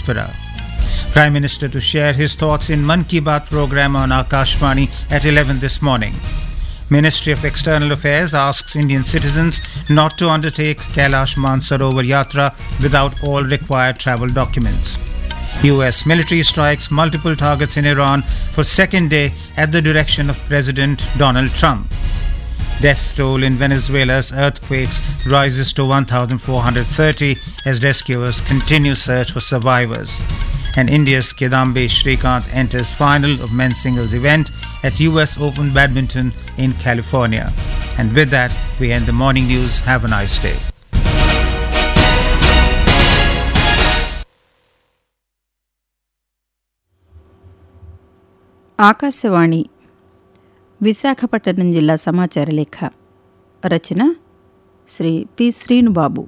diaspora. Prime Minister to share his thoughts in Mann Ki Baat program on Akashvani at 11 this morning. Ministry of External Affairs asks Indian citizens not to undertake Kailash Mansarovar Yatra without all required travel documents. US military strikes multiple targets in Iran for second day at the direction of President Donald Trump. Death toll in Venezuela's earthquakes rises to 1,430 as rescuers continue search for survivors. And India's Kedambe Shrikant enters final of men's singles event at US Open Badminton in California. And with that, we end the morning news. Have a nice day. Akashvani Visakhapatnam జిల్లా సమాచార లేఖ రచన Sri P Srinubabu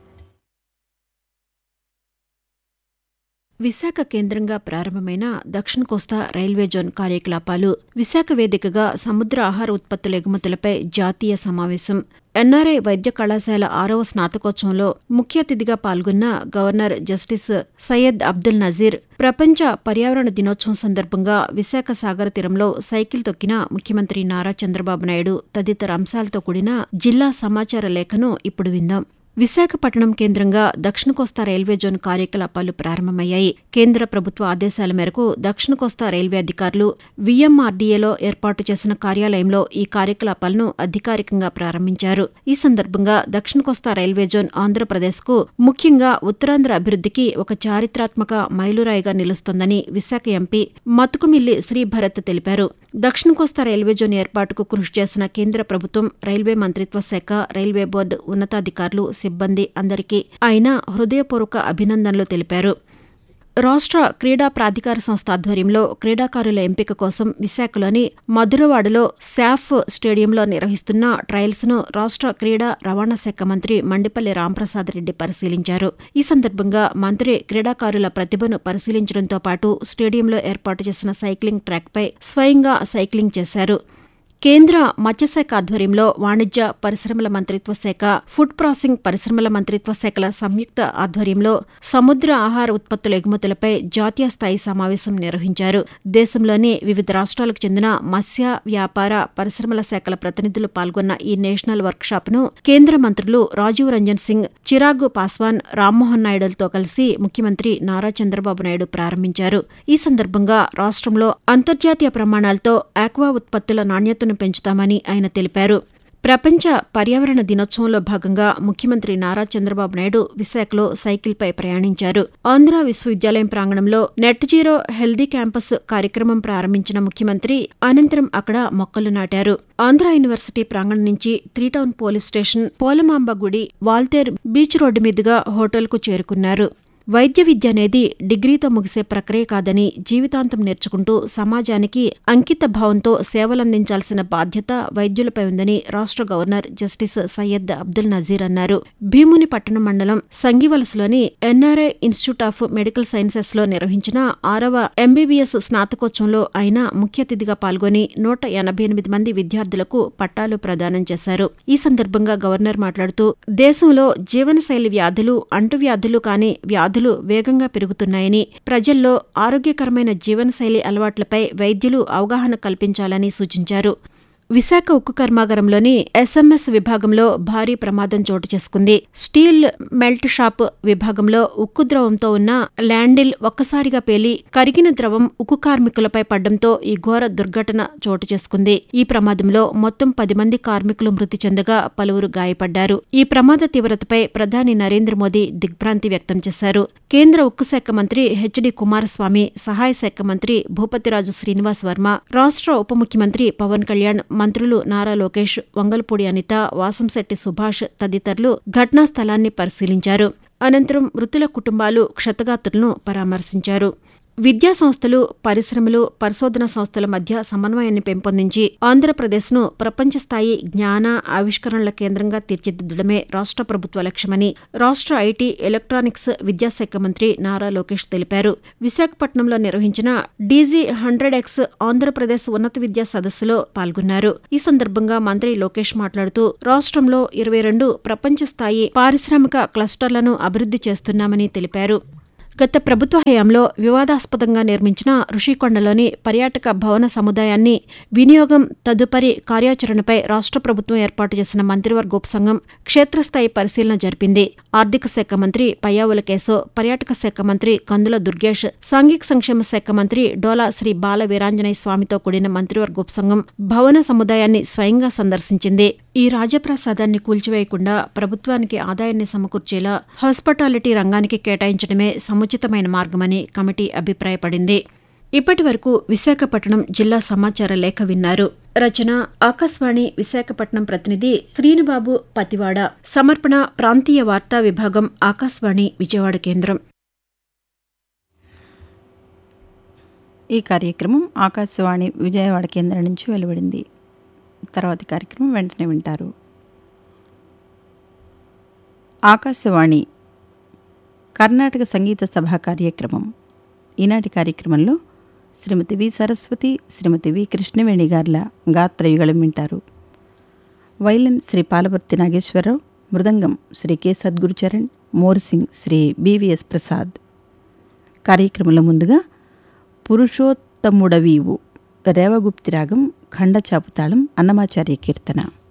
Visakha కేంద్రంగా ప్రారంభమైన దక్షిణ కోస్తా railway zone కార్యకలాపాలు విశాఖ వేదికగా సముద్ర ఆహార ఉత్పత్తుల ఎగుమతులపై జాతీయ సమావేశం ఎన్ఆర్ఐ వైద్య కళాశాల ఆరవ స్నాతకోత్సవంలో ముఖ్య అతిథిగా పాల్గొన్న గవర్నర్ జస్టిస్ సయ్యద్ అబ్దుల్ నజీర్ ప్రపంచ పర్యావరణ దినోత్సవం సందర్భంగా విశాఖ సాగర తీరంలో సైకిల్ తొక్కిన ముఖ్యమంత్రి నారా చంద్రబాబు నాయుడు తదితర అంశాలతో కూడిన జిల్లా సమాచార లేఖను ఇప్పుడు విందాం విశాఖపట్నం కేంద్రంగా దక్షిణ కోస్తా రైల్వే జోన్ కార్యకలాపాలు ప్రారంభమయ్యాయి కేంద్ర ప్రభుత్వ ఆదేశాల మేరకు దక్షిణ కోస్తా రైల్వే అధికారులు విఎంఆర్డీఏలో ఏర్పాటు చేసిన కార్యాలయంలో ఈ కార్యకలాపాలను అధికారికంగా ప్రారంభించారు ఈ సందర్భంగా దక్షిణ కోస్తా రైల్వే జోన్ ఆంధ్రప్రదేశ్కు ముఖ్యంగా ఉత్తరాంధ్ర అభివృద్ధికి ఒక చారిత్రాత్మక మైలురాయిగా నిలుస్తోందని విశాఖ ఎంపీ మతుకుమిల్లి శ్రీభరత్ తెలిపారు దక్షిణ కోస్తా రైల్వే జోన్ ఏర్పాటుకు కృషి చేసిన కేంద్ర ప్రభుత్వం రైల్వే మంత్రిత్వ శాఖ రైల్వే బోర్డు ఉన్నతాధికారులు సిబ్బంది అందరికీ ఆయన హృదయపూర్వక అభినందనలు తెలిపారు రాష్ట్ర క్రీడా ప్రాధికార సంస్థ ఆధ్వర్యంలో క్రీడాకారుల ఎంపిక కోసం విశాఖలోని మధురవాడలో శాఫ్ స్టేడియంలో నిర్వహిస్తున్న ట్రయల్స్ ను రాష్ట్ర క్రీడా రవాణా శాఖ మంత్రి మండిపల్లి రాంప్రసాద్ రెడ్డి పరిశీలించారు ఈ సందర్భంగా మంత్రి క్రీడాకారుల ప్రతిభను పరిశీలించడంతో పాటు స్టేడియంలో ఏర్పాటు చేసిన సైక్లింగ్ ట్రాక్పై స్వయంగా సైక్లింగ్ చేశారు కేంద్ర మత్స్యశాఖ ఆధ్వర్యంలో వాణిజ్య పరిశ్రమల మంత్రిత్వ శాఖ ఫుడ్ ప్రాసెసింగ్ పరిశ్రమల మంత్రిత్వ శాఖల సంయుక్త ఆధ్వర్యంలో సముద్ర ఆహార ఉత్పత్తుల ఎగుమతులపై జాతీయ స్థాయి సమావేశం నిర్వహించారు దేశంలోని వివిధ రాష్ట్రాలకు చెందిన మత్స్య వ్యాపార పరిశ్రమల శాఖల ప్రతినిధులు పాల్గొన్న ఈ నేషనల్ వర్క్షాప్ ను కేంద్ర మంత్రులు రాజీవ్ రంజన్ సింగ్ చిరాగ్ పాస్వాన్ రామ్మోహన్ నాయుడులతో కలిసి ముఖ్యమంత్రి నారా చంద్రబాబు నాయుడు ప్రారంభించారు ఈ సందర్భంగా రాష్ట్రంలో అంతర్జాతీయ ప్రమాణాలతో ఆక్వా ఉత్పత్తుల నాణ్యతను పెంచుతామని ఆయన తెలిపారు ప్రపంచ పర్యావరణ దినోత్సవంలో భాగంగా ముఖ్యమంత్రి నారా చంద్రబాబు నాయుడు విశాఖలో సైకిల్పై ప్రయాణించారు ఆంధ్ర విశ్వవిద్యాలయం ప్రాంగణంలో నెట్ జీరో హెల్దీ క్యాంపస్ కార్యక్రమం ప్రారంభించిన ముఖ్యమంత్రి అనంతరం అక్కడ మొక్కలు నాటారు ఆంధ్ర యూనివర్సిటీ ప్రాంగణం నుంచి త్రీటౌన్ పోలీస్ స్టేషన్ పోలమాంబ గుడి వాల్తేర్ బీచ్ రోడ్డు మీదుగా హోటల్కు చేరుకున్నారు వైద్య విద్య అనేది డిగ్రీతో ముగిసే ప్రక్రియ కాదని జీవితాంతం నేర్చుకుంటూ సమాజానికి అంకిత భావంతో సేవలందించాల్సిన బాధ్యత వైద్యులపై ఉందని రాష్ట్ర గవర్నర్ జస్టిస్ సయ్యద్ అబ్దుల్ నజీర్ అన్నారు భీముని పట్టణ మండలం సంగివలసలోని NRI institute of medical sciences లో నిర్వహించిన ఆరవ ఎంబీబీఎస్ స్నాతకోత్సవంలో ఆయన ముఖ్య అతిథిగా పాల్గొని నూట ఎనభై ఎనిమిది మంది విద్యార్థులకు పట్టాలు ప్రదానం చేశారు ఈ సందర్భంగా గవర్నర్ మాట్లాడుతూ దేశంలో జీవనశైలి వ్యాధులు అంటువ్యాధులు కాని వ్యాధులు వ్యాధులు వేగంగా పెరుగుతున్నాయని ప్రజల్లో ఆరోగ్యకరమైన జీవనశైలి అలవాట్లపై వైద్యులు అవగాహన కల్పించాలని సూచించారు విశాఖ ఉక్కు కర్మాగారంలోని ఎస్ఎంఎస్ విభాగంలో భారీ ప్రమాదం చోటు చేసుకుంది స్టీల్ మెల్ట్ షాప్ విభాగంలో ఉక్కు ద్రవంతో ఉన్న ల్యాండిల్ ఒక్కసారిగా పేలి కరిగిన ద్రవం ఉక్కు కార్మికులపై పడ్డంతో ఈ ఘోర దుర్ఘటన చోటు చేసుకుంది ఈ ప్రమాదంలో మొత్తం పది మంది కార్మికులు మృతి చెందగా పలువురు గాయపడ్డారు ఈ ప్రమాద తీవ్రతపై ప్రధాని నరేంద్ర మోదీ దిగ్భ్రాంతి వ్యక్తం చేశారు కేంద్ర ఉక్కు శాఖ మంత్రి హెచ్డి కుమారస్వామి సహాయ శాఖ మంత్రి భూపతిరాజు శ్రీనివాస్ వర్మ రాష్ట్ర ఉప ముఖ్యమంత్రి పవన్ కళ్యాణ్ మంత్రులు నారా లోకేష్ వంగల్పూడి అనిత వాసంశెట్టి సుభాష్ తదితరులు ఘటనా స్థలాన్ని పరిశీలించారు అనంతరం మృతుల కుటుంబాలు క్షతగాత్రులను పరామర్శించారు విద్యా సంస్థలు పరిశ్రమలు పరిశోధన సంస్థల మధ్య సమన్వయాన్ని పెంపొందించి ఆంధ్రప్రదేశ్ను ప్రపంచ స్థాయి జ్ఞాన ఆవిష్కరణల కేంద్రంగా తీర్చిదిద్దడమే రాష్ట్ర ప్రభుత్వ లక్ష్యమని రాష్ట్ర ఐటీ ఎలక్ట్రానిక్స్ విద్యాశాఖ మంత్రి నారా లోకేష్ తెలిపారు విశాఖపట్నంలో నిర్వహించిన డీజీ హండ్రెడ్ ఎక్స్ ఆంధ్రప్రదేశ్ ఉన్నత విద్యా సదస్సులో పాల్గొన్నారు ఈ సందర్భంగా మంత్రి లోకేష్ మాట్లాడుతూ రాష్ట్రంలో ఇరవై రెండు ప్రపంచ స్థాయి పారిశ్రామిక క్లస్టర్లను అభివృద్ధి చేస్తున్నామని తెలిపారు గత ప్రభుత్వ హయాంలో వివాదాస్పదంగా నిర్మించిన ఋషికొండలోని పర్యాటక భవన సముదాయాన్ని వినియోగం తదుపరి కార్యాచరణపై రాష్ట్ర ప్రభుత్వం ఏర్పాటు చేసిన మంత్రివర్గ ఉపసంఘం క్షేత్రస్థాయి పరిశీలన జరిపింది ఆర్థిక శాఖ మంత్రి పయ్యావుల కేశవ్ పర్యాటక శాఖ మంత్రి కందుల దుర్గేష్ సాంఘిక సంక్షేమ శాఖ మంత్రి డోలా శ్రీ బాల వీరాంజనేయ స్వామితో కూడిన మంత్రివర్గ ఉపసంఘం భవన సముదాయాన్ని స్వయంగా సందర్శించింది ఈ రాజప్రసాదాన్ని కూల్చివేయకుండా ప్రభుత్వానికి ఆదాయాన్ని సమకూర్చేలా హాస్పిటాలిటీ రంగానికి కేటాయించడమే సముచితమైన మార్గమని కమిటీ అభిప్రాయపడింది ఇప్పటి వరకు విశాఖపట్నం జిల్లా సమాచార లేఖ విన్నారు రచన ఆకాశవాణి విశాఖపట్నం ప్రతినిధి శ్రీనుబాబు పతివాడ సమర్పణ ప్రాంతీయ వార్తా విభాగం ఆకాశవాణి విజయవాడ కేంద్రం ఈ కార్యక్రమం ఆకాశవాణి విజయవాడ కేంద్రం నుంచి వెలువడింది తర్వాతి కార్యక్రమం వెంటనే వింటారు ఆకాశవాణి కర్ణాటక సంగీత సభ కార్యక్రమం ఈనాటి కార్యక్రమంలో శ్రీమతి వి సరస్వతి శ్రీమతి వి కృష్ణవేణి గార్ల గాత్రయుగళం వింటారు violin Sri Palavarthi Nageswara Rao mridangam Sri K Sadgurucharan morsing Sri B V S Prasad కార్యక్రమంలో ముందుగా పురుషోత్తముడవీవు రేవగుప్తి రాగం ఖండచాపు తాళం అన్నమాచార్య కీర్తన